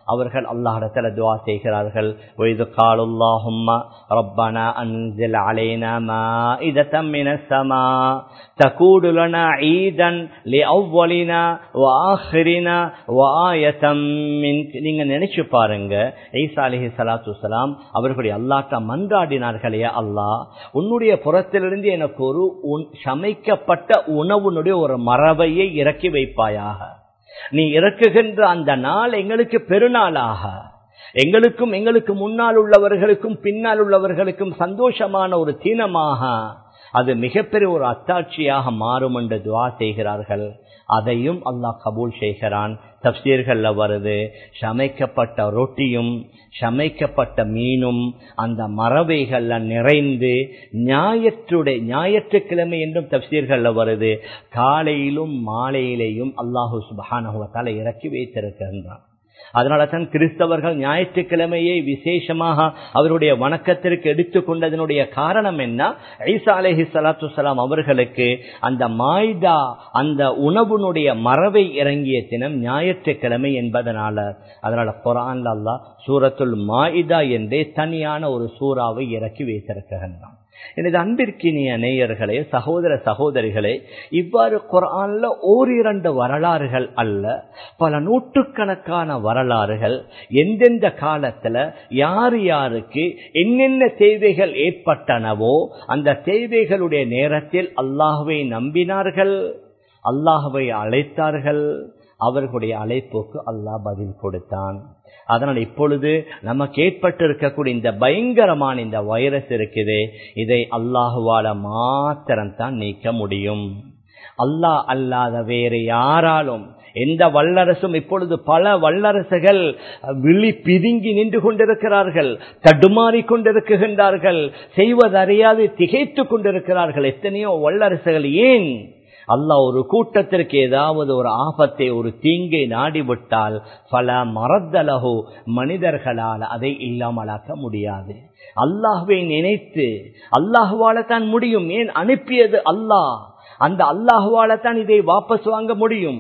அவர்கள் அல்லாஹிடத்தில் துவா செய்கிறார்கள் وَإِذْ قَالُوا اللَّهُمَّ رَبَّنَا أَنزِلْ عَلَيْنَا مَائِدَةً مِنَ السَّمَاءِ تَكُونُ لَنَا عِيدًا لِأَوَّلِنَا وَآخِرِنَا وَآيَةً مِنْكَ நீங்க நினைச்சு பாருங்க ஈசா அலைஹி ஸலாத்து வஸலாம் அவர்களுடைய அல்லாஹ்ட்ட மன்றாடினார்களே அல்லாஹ் உன்னுடைய புறத்திலிருந்து எனக்கு ஒரு உன்- சமைக்கப்பட்ட உணவுனுடைய ஒரு மரபையை இறக்கி வைப்பாயாக நீ இறக்குகின்ற அந்த நாள் எங்களுக்கு பெருநாளாக எங்களுக்கும் எங்களுக்கு முன்னால் உள்ளவர்களுக்கும் பின்னால் உள்ளவர்களுக்கும் சந்தோஷமான ஒரு தினமாக அது மிகப்பெரிய ஒரு அத்தாட்சியாக மாறும் என்று துவா செய்கிறார்கள் அதையும் அல்லாஹ் கபூல் செய்கிறான் தப்சீர்கள்ல வருது சமைக்கப்பட்ட ரொட்டியும் சமைக்கப்பட்ட மீனும் அந்த மரபைகள்ல நிறைந்து ஞாயிற்றுடைய ஞாயிற்றுக்கிழமை என்றும் தப்சீர்கள்ல வருது காலையிலும் மாலையிலேயும் அல்லாஹு சுபஹானஹுவத்தால இறக்கி வைத்திருக்கின்றான் அதனால தான் கிறிஸ்தவர்கள் ஞாயிற்றுக்கிழமையை விசேஷமாக அவருடைய வணக்கத்திற்கு எடுத்துக்கொண்டதனுடைய காரணம் என்ன ஐசா அலஹி சலாத்து சலாம் அவர்களுக்கு அந்த மாய்தா அந்த உணவுனுடைய மரபை இறங்கிய தினம் ஞாயிற்றுக்கிழமை என்பதனால அதனால குரான்ல அல்லாஹ் சூரத்துல் மாயிதா என்றே தனியான ஒரு சூறாவை இறக்கி வைத்திருக்கின்றான் எனது அன்பிற்கினிய நேயர்களே சகோதர சகோதரிகளே இவ்வாறு குரான்ல ஓரிரண்டு வரலாறுகள் அல்ல பல நூற்றுக்கணக்கான வரலாறுகள் எந்தெந்த காலத்துல யார் யாருக்கு என்னென்ன தேவைகள் ஏற்பட்டனவோ அந்த தேவைகளுடைய நேரத்தில் அல்லாஹுவை நம்பினார்கள் அல்லாஹுவை அழைத்தார்கள் அவர்களுடைய அழைப்புக்கு அல்லாஹ் பதில் கொடுத்தான் அதனால் இப்பொழுது நமக்கு ஏற்பட்டு இருக்கக்கூடிய இந்த பயங்கரமான இந்த வைரஸ் இருக்குது இதை அல்லாஹுவால மாத்திரம்தான் நீக்க முடியும் அல்லாஹ் அல்லாத வேறு யாராலும் எந்த வல்லரசும் இப்பொழுது பல வல்லரசுகள் விழி பிதுங்கி நின்று கொண்டிருக்கிறார்கள் தடுமாறி கொண்டிருக்கின்றார்கள் செய்வதறியாது திகைத்து கொண்டிருக்கிறார்கள் எத்தனையோ வல்லரசுகள் ஏன் அல்லாஹ் ஒரு கூட்டத்திற்கு ஏதாவது ஒரு ஆபத்தை ஒரு தீங்கை நாடிவிட்டால் பல மறத்தலகு மனிதர்களால் அதை இல்லாமலாக்க முடியாது அல்லாஹுவை நினைத்து அல்லாஹுவால தான் முடியும் ஏன் அனுப்பியது அல்லாஹ் அந்த அல்லாஹுவால தான் இதை வாபஸ் வாங்க முடியும்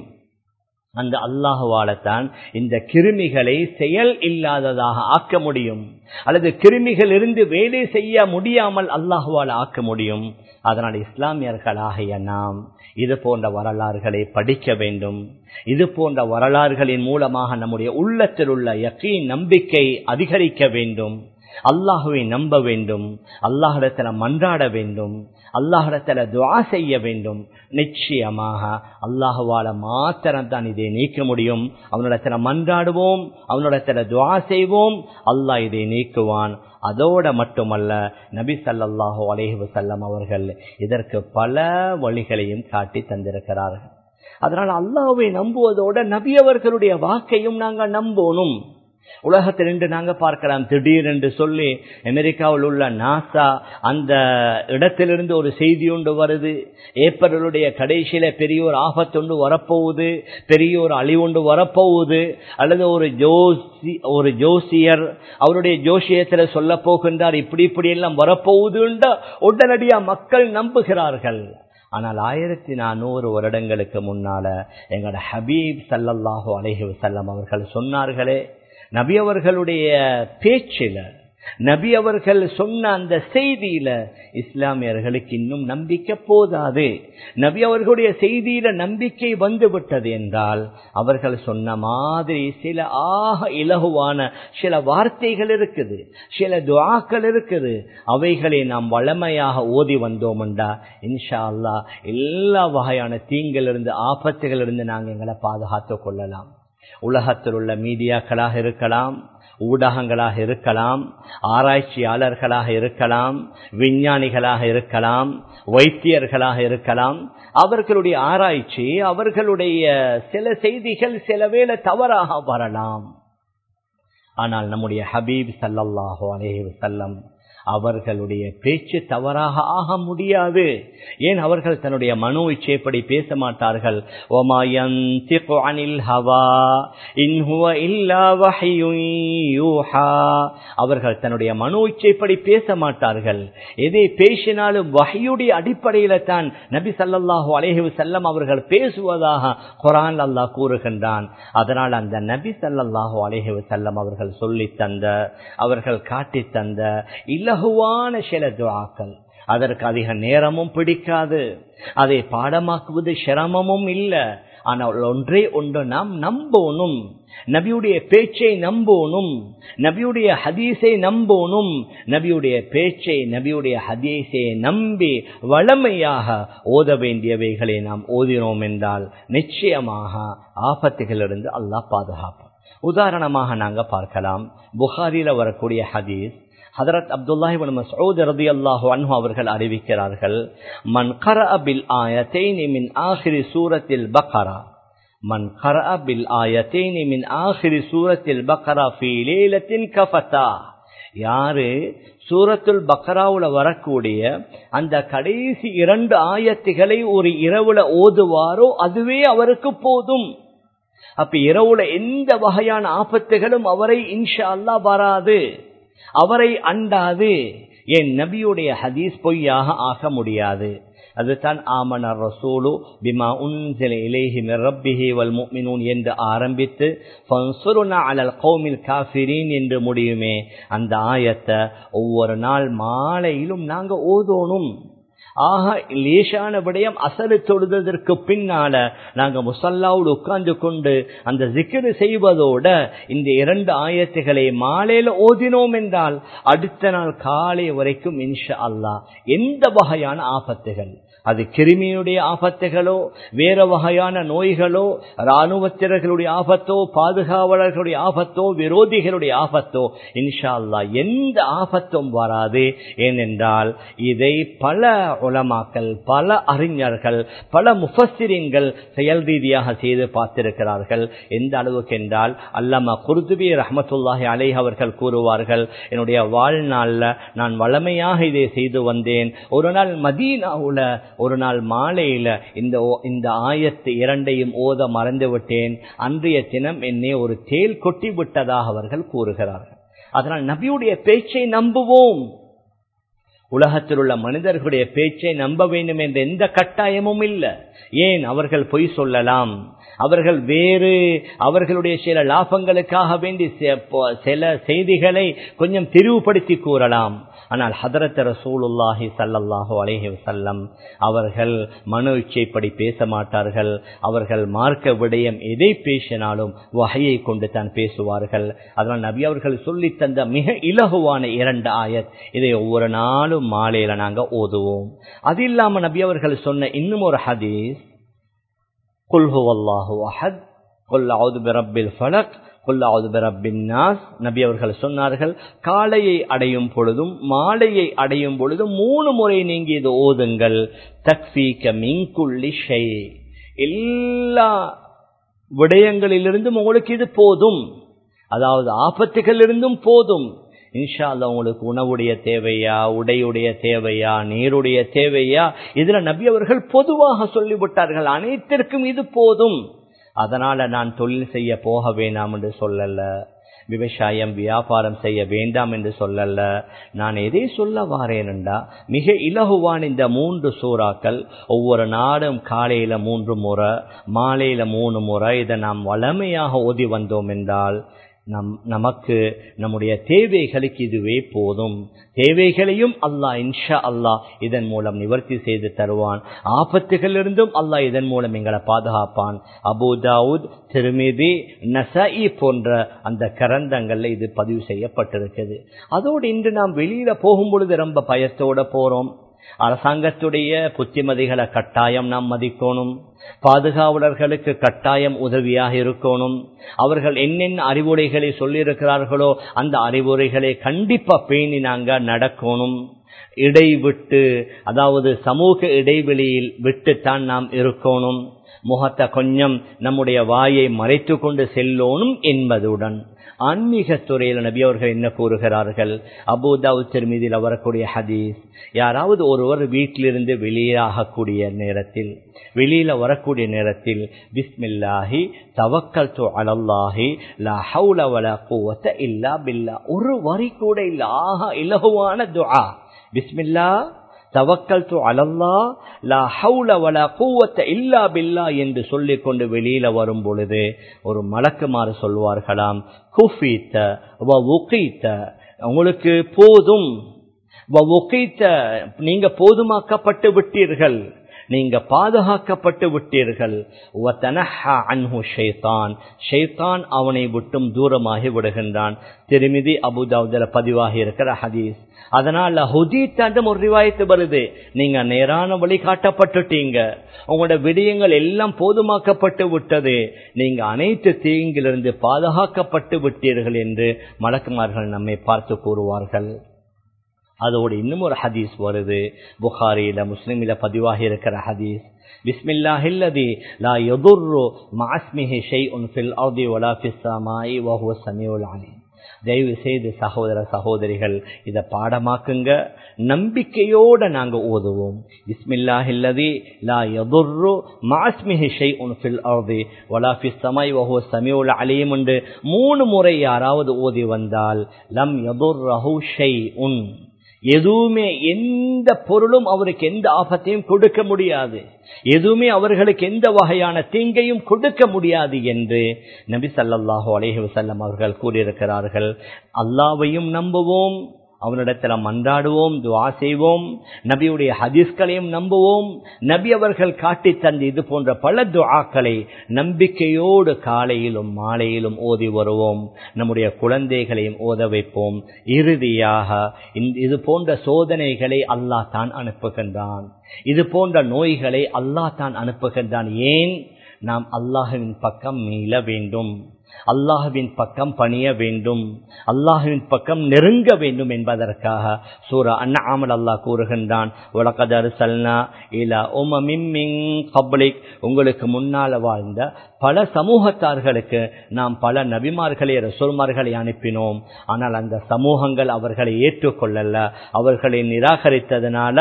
அந்த அல்லாஹுவாலத்தான் இந்த கிருமிகளை செயல் இல்லாததாக ஆக்க முடியும் அல்லது கிருமிகள் இருந்து வேலை செய்ய முடியாமல் அல்லாஹுவால் ஆக்க முடியும் அதனால் இஸ்லாமியர்களாகிய நாம் இது போன்ற வரலாறுகளை படிக்க வேண்டும் இது போன்ற வரலாறுகளின் மூலமாக நம்முடைய உள்ளத்தில் உள்ள யக்கீன் நம்பிக்கை அதிகரிக்க வேண்டும் அல்லாஹுவை நம்ப வேண்டும் அல்லாஹிடத்துல மன்றாட வேண்டும் அல்லாஹிடத்துல துவா செய்ய வேண்டும் நிச்சயமாக அல்லாஹுவால மாத்திரம் தான் இதை நீக்க முடியும் அவனிடத்துல மன்றாடுவோம் அவனிடத்துல துவா செய்வோம் அல்லாஹ் இதை நீக்குவான் அதோட மட்டுமல்ல நபி சல்லாஹூ அலேஹி வசல்லம் அவர்கள் இதற்கு பல வழிகளையும் காட்டி தந்திருக்கிறார்கள் அதனால் அல்லாஹுவை நம்புவதோட நபி அவர்களுடைய வாக்கையும் நாங்கள் நம்பணும் உலகத்தில் இன்று நாங்க பார்க்கலாம் திடீரென்று சொல்லி அமெரிக்காவில் உள்ள நாசா அந்த இடத்திலிருந்து ஒரு செய்தி ஒன்று வருது ஏப்ரலுடைய கடைசியில பெரிய ஒரு ஆபத்தொண்டு வரப்போகுது பெரிய ஒரு அழிவுண்டு வரப்போகுது அல்லது ஒரு ஜோசி ஒரு ஜோசியர் அவருடைய ஜோசியத்தில் சொல்ல போகின்றார் இப்படி இப்படி எல்லாம் வரப்போகுதுன்ற உடனடியா மக்கள் நம்புகிறார்கள் ஆனால் ஆயிரத்தி நானூறு வருடங்களுக்கு முன்னால எங்களோட ஹபீப் சல்லல்லாஹு அலைஹி வசல்லம் அவர்கள் சொன்னார்களே நபி அவர்களுடைய பேச்சில நபி அவர்கள் சொன்ன அந்த செய்தியில இஸ்லாமியர்களுக்கு இன்னும் நம்பிக்கை போதாது நபி அவர்களுடைய செய்தியில நம்பிக்கை வந்து விட்டது என்றால் அவர்கள் சொன்ன மாதிரி சில ஆக இலகுவான சில வார்த்தைகள் இருக்குது சில துவாக்கள் இருக்குது அவைகளை நாம் வளமையாக ஓதி வந்தோம்டா இன்ஷா அல்லா எல்லா வகையான தீங்கிலிருந்து ஆபத்துகளிலிருந்து நாங்கள் எங்களை பாதுகாத்துக் கொள்ளலாம் உலகத்தில் உள்ள மீடியாக்களாக இருக்கலாம் ஊடகங்களாக இருக்கலாம் ஆராய்ச்சியாளர்களாக இருக்கலாம் விஞ்ஞானிகளாக இருக்கலாம் வைத்தியர்களாக இருக்கலாம் அவர்களுடைய ஆராய்ச்சி அவர்களுடைய சில செய்திகள் சில வேளை தவறாக வரலாம் ஆனால் நம்முடைய ஹபீப் சல்லல்லாஹோ அலேஹி வசல்லம் அவர்களுடைய பேச்சு தவறாக ஆக முடியாது ஏன் அவர்கள் தன்னுடைய மனோ இச்சைப்படி பேச மாட்டார்கள் ஒமா யந்திகு அனில் ஹவா இன் ஹுவ இல்லா வஹ்யுன் யூஹா அவர்கள் தன்னுடைய மனோ இச்சைப்படி பேச மாட்டார்கள் எதை பேசினாலும் வஹையுடைய அடிப்படையில தான் நபி ஸல்லல்லாஹு அலைஹி வஸல்லம் அவர்கள் பேசுவதாக குர்ஆன் அல்லாஹ் கூறுகின்றான் அதனால் அந்த நபி ஸல்லல்லாஹு அலைஹி வஸல்லம் அவர்கள் சொல்லி தந்த அவர்கள் காட்டி தந்த இலகுவான சில துஆக்கள் அதற்கு அதிக நேரமும் பிடிக்காது அதை பாடமாக்குவது சிரமமும் இல்லை ஆனால் ஒன்றே ஒன்று நாம் நம்பணும் நபியுடைய பேச்சை நம்பணும் நபியுடைய ஹதீஸை நம்பணும் நபியுடைய பேச்சை நபியுடைய ஹதீஸை நம்பி வளமையாக ஓத வேண்டியவைகளை நாம் ஓதினோம் என்றால் நிச்சயமாக ஆபத்துகளிலிருந்து அல்லாஹ் பாதுகாப்போம் உதாரணமாக நாங்க பார்க்கலாம் புகாரில வரக்கூடிய ஹதீஸ் ஹதரத் அப்துல்லாஹி மசூத் ரதி அல்லாஹு அன்ஹு அவர்கள் அறிவிக்கிறார்கள் மன் கர பில் ஆயத்தைனி மின் ஆஹிரி சூரத்தில் பக்கரா மன் கர பில் ஆயத்தைனி மின் ஆஹிரி சூரத்தில் பக்கரா ஃபி லேலத்தின் கஃபத்தா யாரு சூரத்துல் பக்கராவுல வரக்கூடிய அந்த கடைசி இரண்டு ஆயத்துகளை ஒரு இரவுல ஓதுவாரோ அதுவே அவருக்கு போதும் அப்ப இரவுல எந்த வகையான ஆபத்துகளும் அவரை இன்ஷா அல்லா வராது அவரை அண்டாது என் நபியுடைய ஹதீஸ் பொய்யாக ஆக முடியாது அதுதான் ஆமனர் ரசூலு பிமா உன்சில இலேஹி மிர் ரப்பிஹி வல் முஃமினூன் என்று ஆரம்பித்து ஃபன்சுருனா அலல் கௌமில் காஃபிரீன் என்று முடியுமே அந்த ஆயத்தை ஒவ்வொரு நாள் மாலையிலும் நாங்க ஓதோணும் ஆக லேசான விடயம் அசலு தொழுதற்கு பின்னால நாங்க முசல்லாவோடு உட்கார்ந்து கொண்டு அந்த ஜிக்கிரு செய்வதோட இந்த இரண்டு ஆயத்துகளை மாலையில ஓதினோம் என்றால் அடுத்த நாள் காலை வரைக்கும் இன்ஷா அல்லாஹ் எந்த வகையான ஆபத்துகள் அது கிருமியுடைய ஆபத்துகளோ வேற வகையான நோய்களோ இராணுவத்தினர்களுடைய ஆபத்தோ பாதுகாவலர்களுடைய ஆபத்தோ விரோதிகளுடைய ஆபத்தோ இன்ஷா அல்லா எந்த ஆபத்தும் வராது ஏனென்றால் இதை பல உலமாக்கள் பல அறிஞர்கள் பல முஃபஸ்திரிங்கள் செயல் ரீதியாக செய்து பார்த்திருக்கிறார்கள் எந்த அளவுக்கு என்றால் அல்லமா குருதுபி ரஹமத்துல்லாஹி அலை அவர்கள் கூறுவார்கள் என்னுடைய வாழ்நாள்ல நான் வளமையாக இதை செய்து வந்தேன் ஒரு நாள் மதீனாவுல ஒரு நாள் மாலையில இந்த இந்த ஆயத்து இரண்டையும் ஓத மறந்து விட்டேன் அன்றைய தினம் என்னை ஒரு தேல் கொட்டி விட்டதாக அவர்கள் கூறுகிறார்கள் அதனால் நபியுடைய பேச்சை நம்புவோம் உலகத்தில் உள்ள மனிதர்களுடைய பேச்சை நம்ப வேண்டும் என்ற எந்த கட்டாயமும் இல்லை ஏன் அவர்கள் பொய் சொல்லலாம் அவர்கள் வேறு அவர்களுடைய சில லாபங்களுக்காக வேண்டி சில செய்திகளை கொஞ்சம் திரிவுபடுத்தி கூறலாம் ஆனால் ஹதரத் ரசூலுல்லாஹி சல்லல்லாஹு அலைஹி வசல்லம் அவர்கள் மனு இச்சைப்படி பேச மாட்டார்கள் அவர்கள் மார்க்க விடயம் எதை பேசினாலும் வகையை கொண்டு தான் பேசுவார்கள் அதனால் நபி அவர்கள் சொல்லி தந்த மிக இலகுவான இரண்டு ஆயத் இதை ஒவ்வொரு நாளும் மாலையில நாங்க ஓதுவோம் அது இல்லாம நபி அவர்கள் சொன்ன இன்னும் ஒரு ஹதீஸ் குல்ஹு அல்லாஹு அஹத் கொல் அவுது பிரபில் ஃபலக் நபி அவர்கள் சொன்னார்கள் காலையை அடையும் பொழுதும் மாலையை அடையும் பொழுதும் மூணு முறை நீங்க இது ஓதுங்கள் தக்ஃபீக மிங்குள்ளி ஷை எல்லா விடயங்களிலிருந்தும் உங்களுக்கு இது போதும் அதாவது ஆபத்துகளிலிருந்தும் போதும் இன்ஷா அல்லா உங்களுக்கு உணவுடைய தேவையா உடையுடைய தேவையா நீருடைய தேவையா இதுல நபி அவர்கள் பொதுவாக சொல்லிவிட்டார்கள் அனைத்திற்கும் இது போதும் அதனால நான் தொழில் செய்ய போக வேண்டாம் என்று சொல்லல விவசாயம் வியாபாரம் செய்ய வேண்டாம் என்று சொல்லல நான் எதை சொல்ல வாரேன்டா மிக இலகுவான இந்த மூன்று சூறாக்கள் ஒவ்வொரு நாடும் காலையில மூன்று முறை மாலையில மூணு முறை இதை நாம் வளமையாக ஓதி வந்தோம் என்றால் நம் நமக்கு நம்முடைய தேவைகளுக்கு இதுவே போதும் தேவைகளையும் அல்லாஹ் இன்ஷா அல்லாஹ் இதன் மூலம் நிவர்த்தி செய்து தருவான் ஆபத்துகளிலிருந்தும் அல்லாஹ் இதன் மூலம் எங்களை பாதுகாப்பான் அபுதாவுத் திருமிதி நசஇ போன்ற அந்த கரந்தங்கள்ல இது பதிவு செய்யப்பட்டிருக்குது அதோடு இன்று நாம் வெளியில போகும் பொழுது ரொம்ப பயத்தோட போறோம் அரசாங்கத்துடைய புத்திமதிகளை கட்டாயம் நாம் மதிக்கணும் பாதுகாவலர்களுக்கு கட்டாயம் உதவியாக இருக்கணும் அவர்கள் என்னென்ன அறிவுரைகளை சொல்லியிருக்கிறார்களோ அந்த அறிவுரைகளை கண்டிப்பா பேணி நாங்க நடக்கணும் இடைவிட்டு அதாவது சமூக இடைவெளியில் விட்டுத்தான் நாம் இருக்கணும் முகத்தை கொஞ்சம் நம்முடைய வாயை மறைத்து கொண்டு செல்லோனும் என்பதுடன் ஆன்மீக துறையில் நபி அவர்கள் என்ன கூறுகிறார்கள் அபுதாவு திருமதியில் வரக்கூடிய ஹதீஸ் யாராவது ஒருவர் வீட்டிலிருந்து வெளியாகக்கூடிய நேரத்தில் வெளியில வரக்கூடிய நேரத்தில் பிஸ்மில்லாஹி தவக்கல் து அலல்லாஹி லா ஹவுல வலா குவத்த இல்லா பில்லா ஒரு வரி கூட இல்ல ஆஹா இலகுவான துஆ பிஸ்மில்லா தவக்கல் து அலல்லா லா ஹவுல வலா கூவத்த இல்லா பில்லா என்று சொல்லிக் கொண்டு வெளியில வரும் பொழுது ஒரு மலக்குமாறு சொல்வார்களாம் குஃபீத்த வ உகீத்த உங்களுக்கு போதும் வ உகீத்த நீங்க போதுமாக்கப்பட்டு விட்டீர்கள் நீங்க பாதுகாக்கப்பட்டு விட்டீர்கள் ஷைத்தான் அவனை விட்டும் தூரமாகி விடுகின்றான் திருமிதி அபுதாவுதல பதிவாகி இருக்கிற ஹதீஸ் அதனால ஹுதீத்தாண்டும் ஒரு ரிவாயத்து வருது நீங்க நேரான வழி காட்டப்பட்டுட்டீங்க உங்களோட விடயங்கள் எல்லாம் போதுமாக்கப்பட்டு விட்டது நீங்க அனைத்து தீங்கிலிருந்து பாதுகாக்கப்பட்டு விட்டீர்கள் என்று மலக்குமார்கள் நம்மை பார்த்து கூறுவார்கள் அதோடு இன்னும் ஒரு ஹதீஸ் வருது புகாரியில முஸ்லிமில பதிவாகி இருக்கிற ஹதீஸ் பிஸ்மில்லாஹில்லதி லா யதுர்ரு மாஸ்மிஹி ஷைஉன் ஃபில் அர்தி வலா ஃபிஸ் ஸமாஇ வ ஹுவ ஸமீஉல் அலீம் தயவு செய்து சகோதர சகோதரிகள் இதை பாடமாக்குங்க நம்பிக்கையோட நாங்க ஓதுவோம் பிஸ்மில்லாஹில்லதி லா யதுர்ரு மாஸ்மிஹி ஷைஉன் ஃபில் அர்தி வலா ஃபிஸ் ஸமாஇ வ ஹுவ ஸமீஉல் அலீம் என்று மூணு முறை யாராவது ஓதி வந்தால் லம் யதுர்ரஹு ஷைஉன் எதுவுமே எந்த பொருளும் அவருக்கு எந்த ஆபத்தையும் கொடுக்க முடியாது எதுவுமே அவர்களுக்கு எந்த வகையான தீங்கையும் கொடுக்க முடியாது என்று நபி சல்லாஹூ அலேஹி வசல்லம் அவர்கள் கூறியிருக்கிறார்கள் அல்லாவையும் நம்புவோம் அவனிடத்தில் மன்றாடுவோம் துவா செய்வோம் நபியுடைய ஹதீஸ்களையும் நம்புவோம் நபி அவர்கள் காட்டி தந்து இது போன்ற பல துவாக்களை நம்பிக்கையோடு காலையிலும் மாலையிலும் ஓதி வருவோம் நம்முடைய குழந்தைகளையும் ஓத வைப்போம் இறுதியாக இது போன்ற சோதனைகளை அல்லாஹ் தான் அனுப்புகின்றான் இது போன்ற நோய்களை அல்லாஹ் தான் அனுப்புகின்றான் ஏன் நாம் அல்லாஹுவின் பக்கம் மீள வேண்டும் அல்லாஹுவின் பக்கம் பணிய வேண்டும் அல்லாஹுவின் பக்கம் நெருங்க வேண்டும் என்பதற்காக சூரா அண்ணாமல் அல்லாஹ் கூறுகின்றான் உலகதர் சல்னா இலா உமமின் கப்ளிக் உங்களுக்கு முன்னால வாழ்ந்த பல சமூகத்தார்களுக்கு நாம் பல நபிமார்களை ரசூல்மார்களை அனுப்பினோம் ஆனால் அந்த சமூகங்கள் அவர்களை ஏற்றுக்கொள்ளல அவர்களை நிராகரித்ததுனால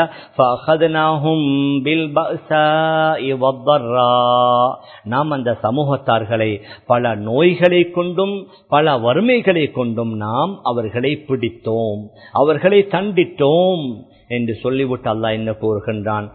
நாம் அந்த சமூகத்தார்களை பல நோய்களை கொண்டும் பல வறுமைகளை கொண்டும் நாம் அவர்களை பிடித்தோம் அவர்களை தண்டித்தோம் என்று சொல்லிவிட்டு அல்லா என்ன கூறுகின்றான்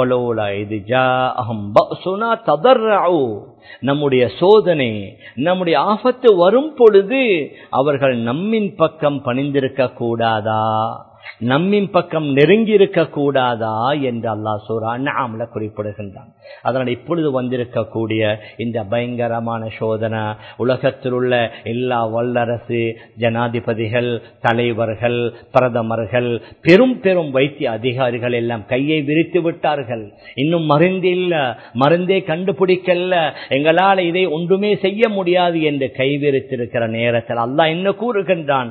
நம்முடைய சோதனை நம்முடைய ஆபத்து வரும் பொழுது அவர்கள் நம்மின் பக்கம் பணிந்திருக்க கூடாதா நம்மின் பக்கம் நெருங்கி இருக்க கூடாதா என்று அல்லாஹ் சூரா அண்ணாமல குறிப்பிடுகின்றான் அதனால் இப்பொழுது வந்திருக்கக்கூடிய இந்த பயங்கரமான சோதனை உலகத்தில் உள்ள எல்லா வல்லரசு ஜனாதிபதிகள் தலைவர்கள் பிரதமர்கள் பெரும் பெரும் வைத்திய அதிகாரிகள் எல்லாம் கையை விரித்து விட்டார்கள் இன்னும் மருந்து இல்ல மருந்தே கண்டுபிடிக்கல எங்களால் இதை ஒன்றுமே செய்ய முடியாது என்று கைவிரித்திருக்கிற நேரத்தில் அல்லாஹ் என்ன கூறுகின்றான்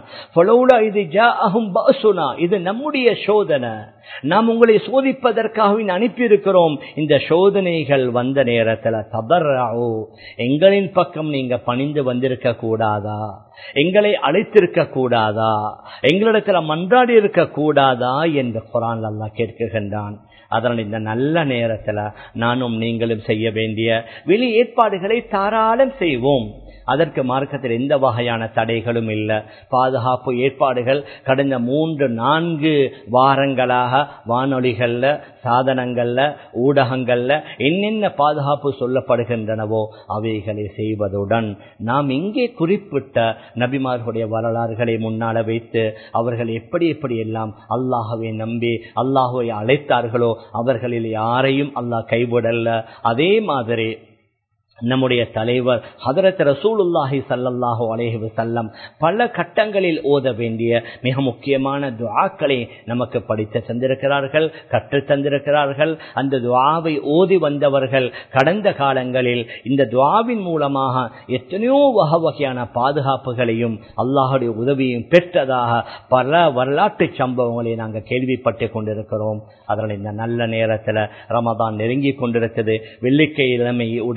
இது நம்முடைய சோதனை நாம் உங்களை சோதிப்பதற்காக அனுப்பியிருக்கிறோம் இந்த சோதனைகள் வந்த நேரத்தில் தபர்ராவோ எங்களின் பக்கம் நீங்க பணிந்து வந்திருக்க கூடாதா எங்களை அழைத்திருக்க கூடாதா எங்களிடத்துல மன்றாடி இருக்க கூடாதா என்று குரான் அல்லா கேட்கின்றான் அதனால் இந்த நல்ல நேரத்துல நானும் நீங்களும் செய்ய வேண்டிய வெளி ஏற்பாடுகளை தாராளம் செய்வோம் அதற்கு மார்க்கத்தில் எந்த வகையான தடைகளும் இல்லை பாதுகாப்பு ஏற்பாடுகள் கடந்த மூன்று நான்கு வாரங்களாக வானொலிகள்ல சாதனங்கள்ல ஊடகங்கள்ல என்னென்ன பாதுகாப்பு சொல்லப்படுகின்றனவோ அவைகளை செய்வதுடன் நாம் இங்கே குறிப்பிட்ட நபிமார்களுடைய வரலாறுகளை முன்னால வைத்து அவர்கள் எப்படி எப்படி எல்லாம் அல்லாஹவை நம்பி அல்லாஹுவை அழைத்தார்களோ அவர்களில் யாரையும் அல்லாஹ் கைவிடல்ல அதே மாதிரி நம்முடைய தலைவர் ஹதரத் ரசூலுல்லாஹி சல்லல்லாஹு அலேஹி வசல்லம் பல கட்டங்களில் ஓத வேண்டிய மிக முக்கியமான துவாக்களை நமக்கு படித்து தந்திருக்கிறார்கள் கற்று தந்திருக்கிறார்கள் அந்த துவாவை ஓதி வந்தவர்கள் கடந்த காலங்களில் இந்த துவாவின் மூலமாக எத்தனையோ வகை வகையான பாதுகாப்புகளையும் அல்லாஹுடைய உதவியும் பெற்றதாக பல வரலாற்று சம்பவங்களை நாங்கள் கேள்விப்பட்டு கொண்டிருக்கிறோம் அதனால் இந்த நல்ல நேரத்தில் ரமதான் நெருங்கி கொண்டிருக்கிறது வெள்ளிக்கிழமை உடைய இரவு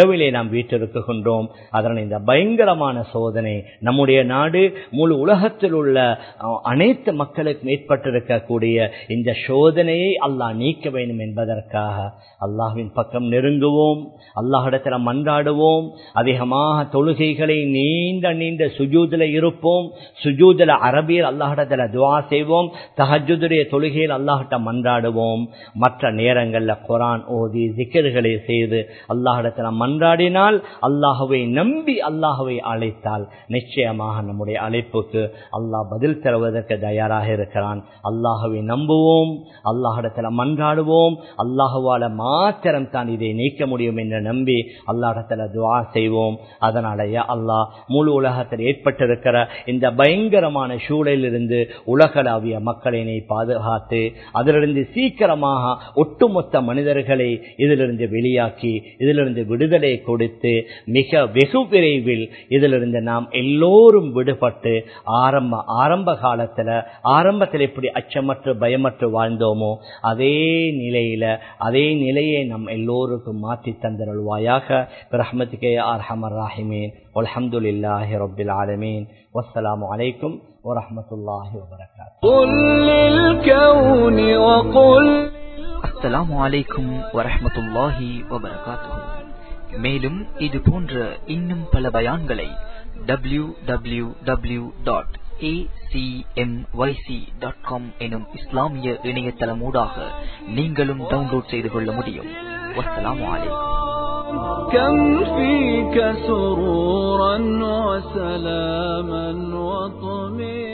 இரவிலே நாம் வீட்டிருக்குகின்றோம் அதனால் இந்த பயங்கரமான சோதனை நம்முடைய நாடு முழு உலகத்தில் உள்ள அஹ், அனைத்து மக்களுக்கும் ஏற்பட்டிருக்கக்கூடிய இந்த சோதனையை அல்லாஹ் நீக்க வேண்டும் என்பதற்காக அல்லாஹ்வின் பக்கம் நெருங்குவோம் அல்லாஹிடத்தில் மன்றாடுவோம் அதிகமாக தொழுகைகளை நீண்ட நீண்ட சுஜூதில் இருப்போம் சுஜூதில் அரபியில் அல்லாஹிடத்தில் துவா செய்வோம் தஹஜுடைய தொழுகையில் அல்லாஹிட்ட மன்றாடுவோம் மற்ற நேரங்களில் குரான் ஓதி ஜிக்கர்களை செய்து அல்லாஹிடத்தில் மன்றாடினால் அல்லாஹுவை நம்பி அல்லாஹுவை அழைத்தால் நிச்சயமாக நம்முடைய அழைப்புக்கு அல்லாஹ் பதில் தருவதற்கு தயாராக இருக்கிறான் அல்லாஹுவை நம்புவோம் அல்லாஹிடத்தில் மன்றாடுவோம் அல்லாஹுவால மாத்திரம் தான் இதை நீக்க முடியும் என்று நம்பி அல்லாஹிடத்தில் துவா செய்வோம் அதனாலேயே அல்லாஹ் முழு உலகத்தில் ஏற்பட்டிருக்கிற இந்த பயங்கரமான சூழலிலிருந்து உலகளாவிய மக்களை நீ பாதுகாத்து அதிலிருந்து சீக்கிரமாக ஒட்டுமொத்த மனிதர்களை இதிலிருந்து வெளியாக்கி இதிலிருந்து விடுதலை கொடுத்து மிக வெகு விரைவில் இதிலிருந்து நாம் எல்லோரும் விடுபட்டு ஆரம்ப ஆரம்ப காலத்துல ஆரம்பத்தில் எப்படி அச்சமற்று பயமற்று வாழ்ந்தோமோ அதே நிலையில அதே நிலையை நம் எல்லோருக்கும் மாற்றி தந்தருள்வாயாக பிரஹமத்துக்கே அர்ஹமர் ராஹிமீன் அல்ஹம்துலில்லாஹி ரப்பில் ஆலமீன் வஸ்ஸலாமு அலைக்கும் வரஹ்மத்துல்லாஹி வபரகாத்துஹு قل للكون وقل அஸ்ஸலாமு அலைக்கும் வரஹ்மத்துல்லாஹி வபரகாத்துஹு மேலும் இது போன்ற இன்னும் பல பயான்களை டபிள்யூ டபிள்யூ டபிள்யூ டாட் எனும் இஸ்லாமிய இணையதளமூடாக நீங்களும் டவுன்லோட் செய்து கொள்ள முடியும் வஸ்ஸலாமு அலைக்கும் كم فيك سرورا وسلاما وطمئنا